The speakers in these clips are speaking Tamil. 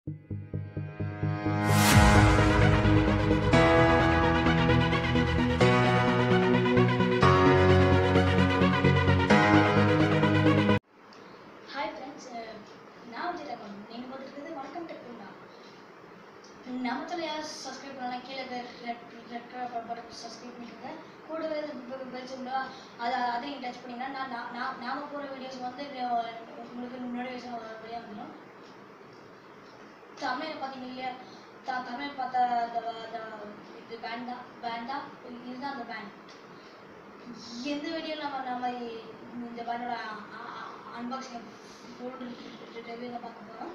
ஹாய் ஃப்ரெண்ட்ஸ் நான் விஜய் ரகம் நீங்கள் பார்த்துருக்கிறது வணக்கம் டெக்குண்டா நம்ம தலையாக சப்ஸ்கிரைப் பண்ணலாம் கீழே red red colour button subscribe பண்ணிக்கோங்க கூடவே பெல் சிம்பிளா அதை அதையும் டச் பண்ணிங்கன்னா நான் நான் நான் நாம போகிற வீடியோஸ் வந்து அஹ், உங்களுக்கு நோட்டிஃபிகேஷன் வழியாக வந்துடும் தமிழில் பார்த்தீங்க இல்லையா த தமிழ் பார்த்த அந்த அந்த இது பேண்ட் தான் பேண்ட் தான் இதுதான் அந்த பேண்ட் எந்த வீடியோ நம்ம நம்ம இந்த பேண்டோட அன்பாக்சிங் ஃபுல் ரிவ்யூ தான் பார்க்க போகிறோம்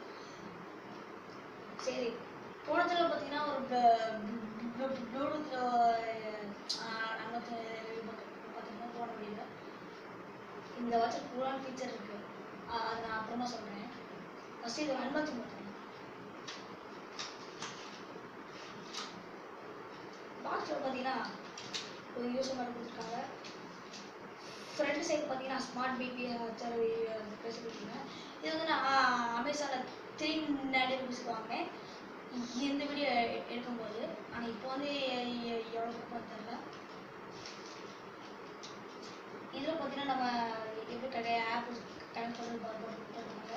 சரி போன தடவை பார்த்தீங்கன்னா ஒரு ப்ளூடூத் அன்பாக்சிங் ரிவ்யூ பார்த்தீங்கன்னா போட முடியல இந்த வாட்சில் கூலான ஃபீச்சர் இருக்கு அஹ் அது நான் அப்புறமா சொல்கிறேன் ஃபஸ்ட்டு இது அன்பாக்சிங் பண்ணுறேன் பாக்ஸில் பார்த்தீங்கன்னா ஒரு யூசர் மாதிரி கொடுத்துருக்காங்க ஃப்ரண்ட் சைடு பார்த்தீங்கன்னா ஸ்மார்ட் பிபி ஹெச்ஆர் பேசிக்கிட்டீங்க இது வந்து நான் அமேசானில் த்ரீ நைன்டி ருபீஸ் வாங்கினேன் இந்த வீடியோ எடுக்கும்போது ஆனால் இப்போ வந்து எ- எவ்வளோ கொடுப்போம் தெரியல இதில் பார்த்தீங்கன்னா நம்ம எப்படி கடை ஆப் கனெக்ட் பண்ணி போட்டுருக்காங்க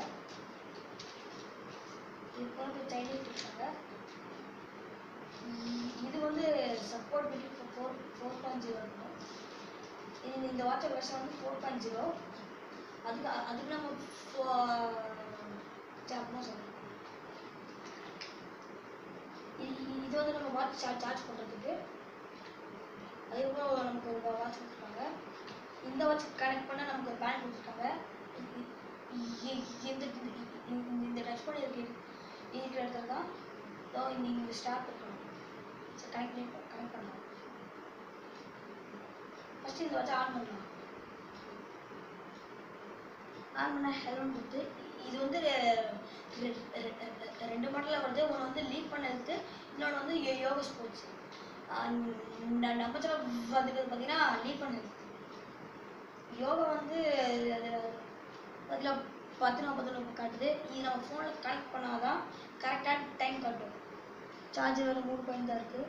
இது போல சைனீஸ் இருக்காங்க இது வந்து சப்போர்ட் பண்ணி ஃபோர் ஃபோர் பாயிண்ட் ஜீரோ இருக்கும் இந்த இந்த வாட்சர் வெர்ஷன் வந்து ஃபோர் பாயிண்ட் ஜீரோ அதுக்கு அதுக்கு நம்ம அப்புறமா சொல்கிறோம் இது வந்து நம்ம வாட்ச் சார்ஜ் சார்ஜ் பண்ணுறதுக்கு அதுக்கப்புறம் நமக்கு ஒரு வாட்ச் கொடுத்துருக்காங்க இந்த வாட்ச் கனெக்ட் பண்ண நமக்கு ஒரு பேண்ட் கொடுத்துருக்காங்க இ- இ- இந்த இந்த- இந்த டச் பண்ணி இருக்கு இருக்கிற இடத்துல தான் இதோ இந்த இந்த ஸ்டார்ட் இருக்கணும் ஸோ கனெக்ட் பண்ணி கனெக்ட் பண்ணலாம் ஃபஸ்ட்டு இந்த வாட்ச் ஆன் பண்ணலாம் ஆன் பண்ண ஹெல்மெட் கொடுத்து இது வந்து ரெ- ரெ- ரெ- ரெ- ரெண்டு மாடலில் வருது ஒன்று வந்து லீக் பண்ண இருக்கு இன்னொன்று வந்து யோ- யோகா ஸ்போர்ட்ஸ் நம்ம சொல்ல வந்துக்கிறது பார்த்தீங்கன்னா லீக் பண்ண இருக்கு யோகா வந்து அதில் பத்து நாற்பது ரூபா காட்டுது இது நம்ம ஃபோனில் கனெக்ட் பண்ணாதான் கரெக்டான டைம் காட்டும் சார்ஜ் வேறு மூணு பாயிண்ட் தான் இருக்குது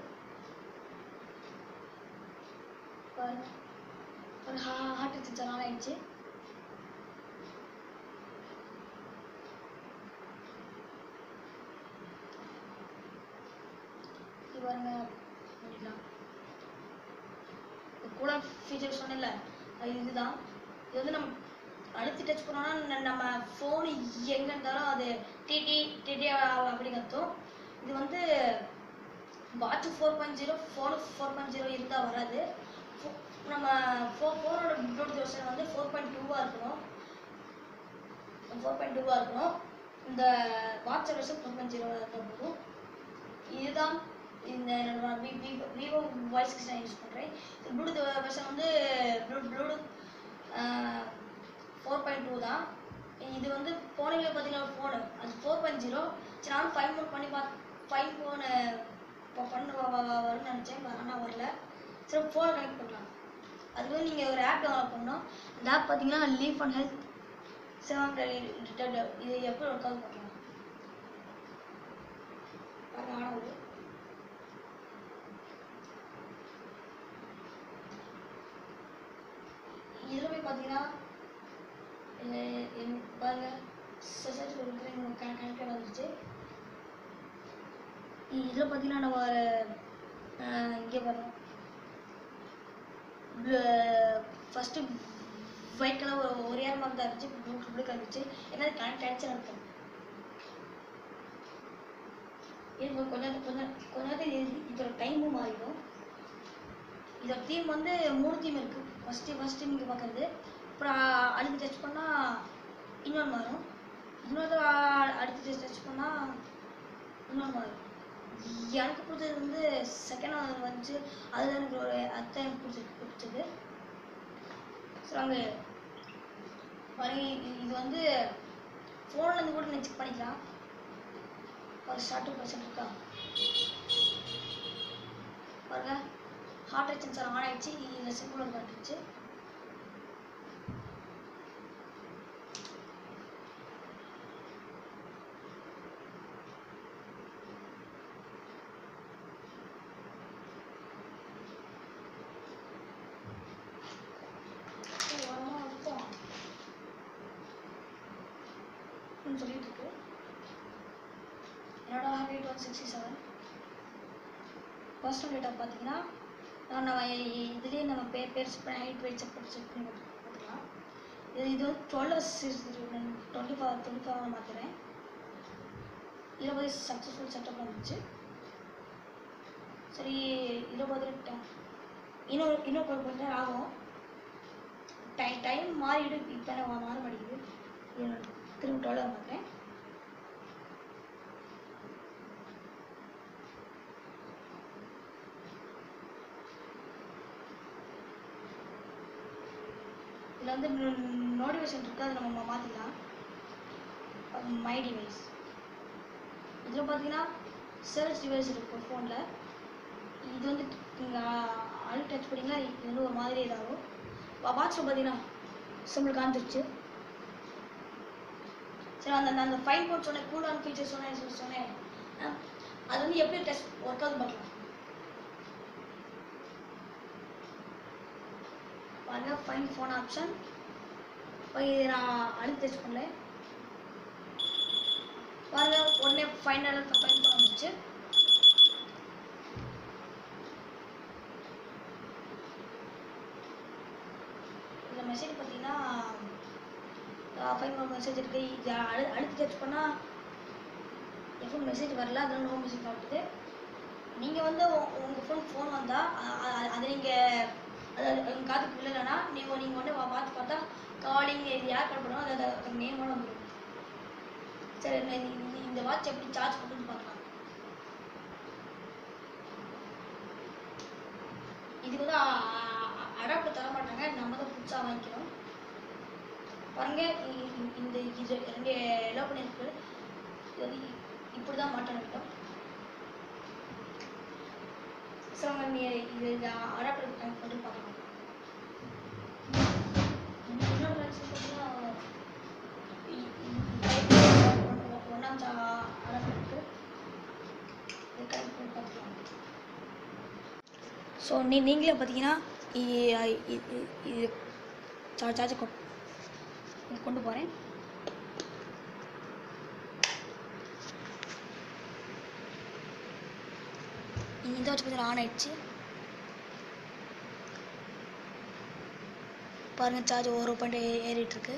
பாருங்க ஒரு ஹார்ட் அடிச்சு நாள் ஆயிடுச்சு இது பாருங்க பண்ணிக்கலாம் கூட ஃபீச்சர் சொன்னேன்ல அது இதுதான் இது வந்து நம்ம அழுத்தி டச் பண்ணோம்னா ந- நம்ம ஃபோன் எங்கே இருந்தாலும் அது டிடி டிடி அப்படி கத்தும் இது வந்து watch four point zero phone four point zero இருந்தால் வராது Pho- நம்ம ஃபோ ஃபோனோட ப்ளூடூத் வெர்ஷன் வந்து ஃபோர் பாயிண்ட் டூவாக இருக்கணும் ஃபோர் பாயிண்ட் டூவாக இருக்கணும் இந்த வாட்ச் வெர்ஷன் ஃபோர் பாயிண்ட் ஜீரோவாக இருந்தால் போதும் இதுதான் இந்த நான் வி- வி- விவோ வாய்ஸ் நான் யூஸ் பண்ணுறேன் ப்ளூடூத் வெர்ஷன் வந்து blue bluetooth four point two தான் இது வந்து போனில் பார்த்தீங்கன்னா ஃபோனு அது ஃபோர் பாயிண்ட் ஜீரோ சரி நானும் ஃபைவ் மோட் பண்ணி பார்த்து ஃபைவ் ஃபோனு பண்ண வ- வ- வ- வரும்னு நினச்சேன் ஆனால் வரல சரி ஃபோனை கனெக்ட் பண்ணலாம் அதுக்கு வந்து நீங்கள் ஒரு ஆப் டவுன்லோட் பண்ணணும் அந்த ஆப் பார்த்தீங்கன்னா லீஃப் அண்ட் ஹெல்த் செவன் இது எப்படி ஒர்க் ஆகுது பார்க்கலாம் பாருங்க ஆனது இதில் போய் பார்த்தீங்கன்னா எ- என் பாருங்க சர்ச் கொடுக்குறேன் கனெக்டட் வந்துருச்சு இதில் பார்த்தீங்கன்னா நம்ம ஒரு அஹ், இங்கே பாருங்க ஃபஸ்ட்டு ஒயிட் கலர் ஒரே மாதிரி தான் இருந்துச்சு ப்ளூ ப்ளூ கலர் இருந்துச்சு ஏன்னா கனெக்ட் ஆகிடுச்சு இருக்கும் இது கொஞ்ச நேரத்துக்கு கொஞ்ச கொஞ்ச நேரத்துக்கு இது- இதோட டைமும் மாறிடும் இதோட தீம் வந்து மூணு தீம் இருக்கு ஃபஸ்ட்டு ஃபஸ்ட்டு நீங்கள் பார்க்குறது அப்புறம் அடுத்து டச் பண்ணால் இன்னொன்று மாறும் இன்னொரு அடுத்து டச் பண்ணால் இன்னொன்று மாறும் எனக்கு பிடிச்சது வந்து செகண்ட் வந்துச்சு அதுதான் எனக்கு ஒரு அத்தை எனக்கு பிடிச்சிருக்கு பிடிச்சது ஸோ அங்கே பாருங்க இது- இது வந்து ஃபோன்லேருந்து கூட நீங்கள் செக் பண்ணிக்கலாம் ஒரு ஷார்ட் பர்சன்ட் இருக்கா பாருங்க ஹார்ட் ரேட் சென்சார் ஆன் ஆயிடுச்சு இதில் சிம்பிள் காட்டுச்சு seven eight one sixty seven personal data பார்த்தீங்கன்னா நான் நம்ம இதுலேயே நம்ம பேர் பேர் செக் பண்ணி ஹைட் வெயிட் செக் பண்ணி செக் பண்ணி பார்த்துக்கலாம் இது இது வந்து twelve twenty five twenty five மாற்றுறேன் இருபது சக்ஸஸ்ஃபுல் செட்டப் வந்துச்சு சரி இருபது ட- இன்னும் இன்னும் கொஞ்சம் கொஞ்ச நேரம் ஆகும் டைம் டைம் மாறிடும் இப்போ நான் மாற மாட்டேங்குது இது நான் திரும்ப டுவெல் மாற்றுறேன் இதில் வந்து நோட்டிஃபிகேஷன் இருக்குது அதை நம்ம மாற்றிக்கலாம் மை டிவைஸ் இதில் பார்த்தீங்கன்னா சர்ச் டிவைஸ் இருக்கும் ஃபோனில் இது வந்து நீங்கள் அழு டச் பண்ணிங்கன்னா இது வந்து ஒரு மாதிரி இதாகும் வாட்ஸில் பார்த்தீங்கன்னா சிம்பிள் காமிச்சிருச்சு சரி அந்த அந்த ஃபைன் போட் சொன்னேன் கூல் ஆன் ஃபீச்சர் சொன்னேன் சொல்லி சொன்னேன் அஹ், அது வந்து எப்படி டெஸ்ட் ஒர்க் ஆகுது பார்க்கலாம் பாருங்க ஃபைன் ஃபோன் ஆப்ஷன் இப்போ இது நான் அடுத்து டெஸ்ட் பண்ணல பாருங்க உடனே ஃபைனல் ஃபைன் ஃபோன் வந்துச்சு இந்த மெசேஜ் பார்த்தீங்கன்னா ஃபைன் ஃபோன் மெசேஜ் இருக்கு இது அடு அடுத்து டெஸ்ட் பண்ணால் எப்போ மெசேஜ் வரல அதனால நோ மெசேஜ் காட்டுது நீங்கள் வந்து உங்கள் ஃபோன் ஃபோன் வந்தால் அதை நீங்கள் அதாவது உங்கள் காதுக்கு விழலைன்னா நீங்கள் நீங்கள் வந்து வா- பார்த்து பார்த்தா காலிங் இது யார் கால் பண்ணுவோம் அது அது நேமோட வந்துடும் சரி இந்த- இந்த- இந்த- இந்த வாட்ச் எப்படி சார்ஜ் பண்ணுன்னு பார்க்கலாம் இது வந்து அடாப்டர் தர மாட்டாங்க நம்ம தான் புதுசாக வாங்கிக்கிறோம் பாருங்க இ- இ- இந்த இது ரெண்டு எலோ பண்ணியிருக்கு இது வந்து இப்படி தான் மாட்ட வேண்டும் ஸோ நீ இது அடாப்டர் கனெக்ட் பண்ணி பார்க்கலாம் இன்னொரு விஷயம் பார்த்தீங்கன்னா இ- இ- ஒன்- ஒண்ணாம் சா அடாப்டர் இருக்கு இது கனெக்ட் பண்ணி பார்க்கலாம் ஸோ நீ நீங்களே பார்த்தீங்கன்னா இ- இ- இ- இது சார்ஜ் சார்ஜ் கொண்டு போகிறேன் இந்த வச்சு பார்த்தீங்கன்னா ஆன் ஆயிடுச்சு பாருங்க சார்ஜ் ஒரு பாயிண்ட் ஏறிட்டு இருக்கு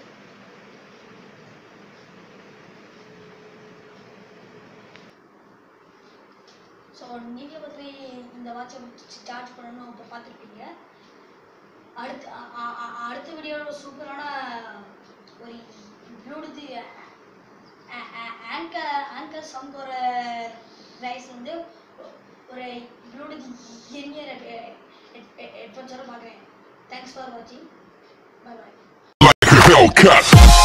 ஸோ நீங்கள் பற்றி இந்த வாட்சை சார்ஜ் பண்ணணும் இப்போ பார்த்துருப்பீங்க அடுத்து அ- அ- அ- அடுத்த வீடியோவில் சூப்பரான ஒரு ப்ளூடூத் ஆங்கர் ஆங்கர் சவுண்ட் ஒரு ரைஸ் வந்து ஒ- ஒரு ப்ளூடூத் இனியர் ஹெட்ஃபோன்ஸோட பார்க்குறேன் தேங்க்ஸ் ஃபார் வாட்சிங் பை பாய் Hellcat.